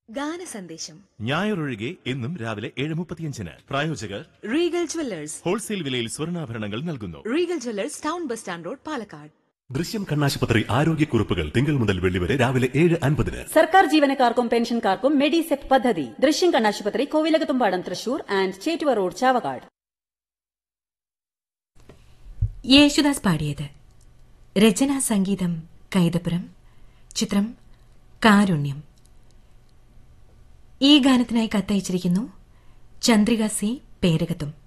ഗാന സന്ദേശം ഞായറൊഴികെ എന്നും രാവിലെ ഏഴ് മുപ്പത്തിയഞ്ചിന് പ്രായോജകർ റീഗൽ ജ്വല്ലേഴ്സ് ഹോൾസെയിൽ വിലയിൽ സ്വർണ്ണാഭരണങ്ങൾ നൽകുന്നു Regal jewellers town bus stand road Palakkad Drishyam കണ്ണാശുപത്രി ആരോഗ്യക്കുറിപ്പുകൾ തിങ്കൾ മുതൽ വെള്ളി വരെ രാവിലെ ഏഴ് അൻപതിന് സർക്കാർ ജീവനക്കാർക്കും പെൻഷൻകാർക്കും മെഡിസെപ് പദ്ധതി ദൃശ്യം കണ്ണാശുപത്രി കോവിലകത്തുംപാടം തൃശൂർ ആൻഡ് ചേറ്റുവ റോഡ് ചാവക്കാട് യേശുദാസ് പാടിയത് രചനാ സംഗീതം കൈതപുരം ചിത്രം കാരുണ്യം ഈ ഗാനത്തിനായി കത്തയച്ചിരിക്കുന്നു ചന്ദ്രിക സി പേരകത്തും